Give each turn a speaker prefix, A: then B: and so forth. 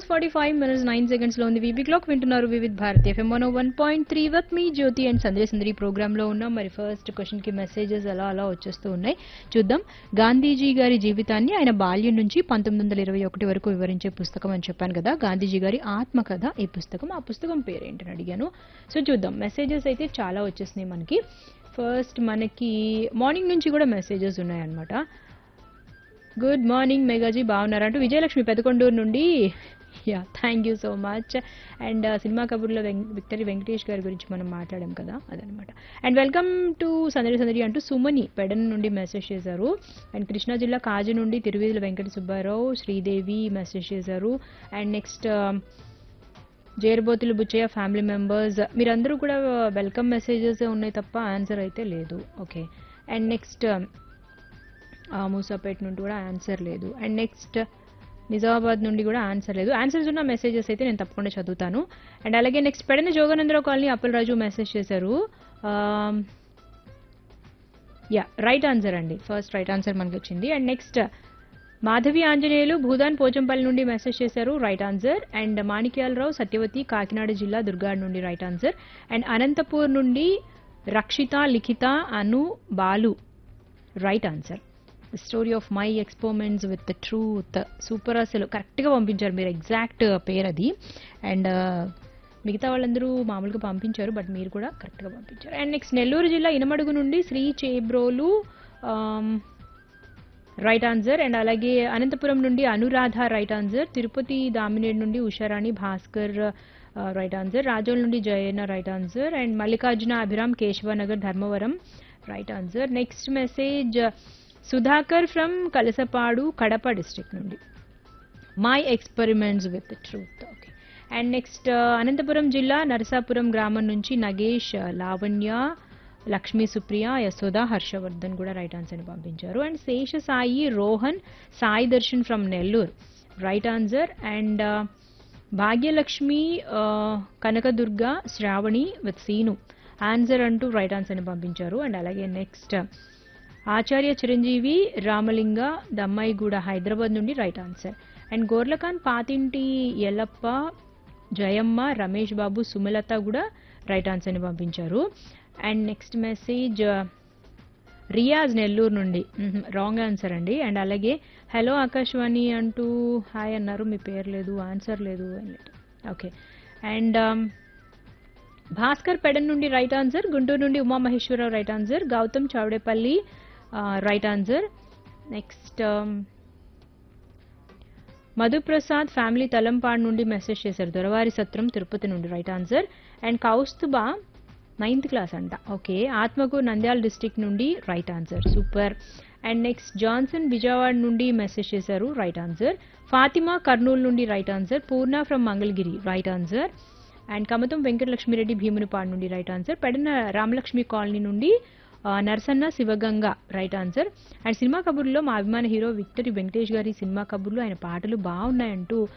A: forty five minutes nine seconds లో ఉంది వీబీ క్లాక్ వింటున్నారు Vividh Bharati FM one one point three with me Jyoti and Sandesh Sundari programme లో ఉన్నాం మరి ఫస్ట్ క్వశ్చన్ కి మెసేజెస్ అలా అలా వచ్చేస్తూ ఉన్నాయి చూద్దాం గాంధీజీ గారి జీవితాన్ని ఆయన బాల్యం నుంచి పంతొమ్మిది వందల ఇరవై ఒకటి వరకు వివరించే పుస్తకం అని చెప్పాను కదా గాంధీజీ గారి ఆత్మకథ ఈ పుస్తకం ఆ పుస్తకం పేరేంటని అడిగాను సో చూద్దాం మెసేజెస్ అయితే చాలా వచ్చేసినాయి మనకి ఫస్ట్ మనకి మార్నింగ్ నుంచి కూడా మెసేజెస్ ఉన్నాయన్నమాట గుడ్ మార్నింగ్ మెగాజీ బాగున్నారా అంటూ విజయలక్ష్మి పెదకొండూరు నుండి yeah thank you so much and cinema కబుర్లో వెం విక్టరీ వెంకటేష్ గారి గురించి మనం మాట్లాడాం కదా అదనమాట అండ్ వెల్కమ్ టు సందడి సందడి అంటూ సుమని పెడన్ నుండి మెసేజ్ చేశారు అండ్ కృష్ణా జిల్లా కాజు నుండి తిరువేదుల వెంకట సుబ్బారావు శ్రీదేవి మెసేజ్ చేశారు and next Jerabotulu Buchaiah family members మీరందరూ కూడా వెల్కమ్ మెసేజెస్ ఉన్నాయి తప్ప ఆన్సర్ అయితే లేదు ఓకే అండ్ నెక్స్ట్ మూసాపేట నుండి కూడా ఆన్సర్ లేదు అండ్ నెక్స్ట్ నిజామాబాద్ నుండి కూడా ఆన్సర్ లేదు ఆన్సర్స్ ఉన్న మెసేజెస్ అయితే నేను తప్పకుండా చదువుతాను అండ్ అలాగే next Pedana Joganandarao colony Appalaraju message చేశారు యా రైట్ ఆన్సర్ అండి ఫస్ట్ రైట్ ఆన్సర్ మనకి వచ్చింది అండ్ నెక్స్ట్ మాధవి ఆంజనేయులు భూదాన్ పోచంపల్లి నుండి మెసేజ్ చేశారు right answer and Manikyalarao Satyavati Kakinada జిల్లా దుర్గాడ్ నుండి రైట్ ఆన్సర్ అండ్ అనంతపూర్ నుండి Rakshita Likhita Anu Balu right answer story of my experiments with the truth super అసలు కరెక్ట్గా పంపించారు మీరు ఎగ్జాక్ట్ పేరు అది అండ్ మిగతా వాళ్ళందరూ మామూలుగా పంపించారు బట్ మీరు కూడా కరెక్ట్గా పంపించారు అండ్ నెక్స్ట్ నెల్లూరు జిల్లా ఇనమడుగు నుండి Shri Chebrolu right answer and అలాగే అనంతపురం నుండి అనురాధ రైట్ ఆన్సర్ తిరుపతి దామినేడ్ నుండి ఉషారాణి భాస్కర్ రైట్ ఆన్సర్ రాజోల్ నుండి Jayanna right answer and Mallikarjuna Abhiram Kesavanagar Dharmavaram right answer next message Sudhakar from Kalasapadu Kadapa district నుండి my experiments with truth okay and next Anantapuram జిల్లా నరసాపురం గ్రామం నుంచి నగేష్ లావణ్య లక్ష్మీ సుప్రియ యశోద హర్షవర్ధన్ కూడా రైట్ ఆన్సర్ని పంపించారు and Sesha Sai Rohan Sai Darshan from Nellore right answer and Bhagyalakshmi Kanakadurga Sravani with Seenu answer అంటూ రైట్ ఆన్సర్ని పంపించారు అండ్ అలాగే నెక్స్ట్ ఆచార్య చిరంజీవి రామలింగ దమ్మాయిగూడ హైదరాబాద్ నుండి right answer and Gorlakan Pathinti Ellappa Jayamma Ramesh Babu Sumalatha కూడా రైట్ ఆన్సర్ని పంపించారు and next message Riyaz Nellore నుండి రాంగ్ ఆన్సర్ అండి అండ్ అలాగే హలో ఆకాశవాణి అంటూ హాయ్ అన్నారు మీ పేరు లేదు ఆన్సర్ లేదు ఓకే అండ్ భాస్కర్ పెడన్ నుండి రైట్ ఆన్సర్ గుంటూరు నుండి Umamaheswararao right answer Gautam Chowdepalli right answer next Madhuprasad family Talampadu నుండి మెసేజ్ చేశారు దొరవారి సత్రం తిరుపతి నుండి right answer and Kaustubha ninth class అంట ఓకే ఆత్మకూరు నంద్యాల డిస్టిక్ నుండి right answer super and next Johnson Vijayawada నుండి మెసేజ్ చేశారు రైట్ ఆన్సర్ ఫాతిమా కర్నూలు నుండి right answer Purna from Mangalagiri right answer and Kamatam Venkatalakshmireddy Bheemunipadu నుండి right answer Pedana Ramalakshmi colony నుండి Narasanna Sivaganga right answer and cinema కబుర్లో మా అభిమాన హీరో విక్టరీ వెంకటేష్ గారి సినిమా కబుర్లు ఆయన పాటలు బాగున్నాయంటూ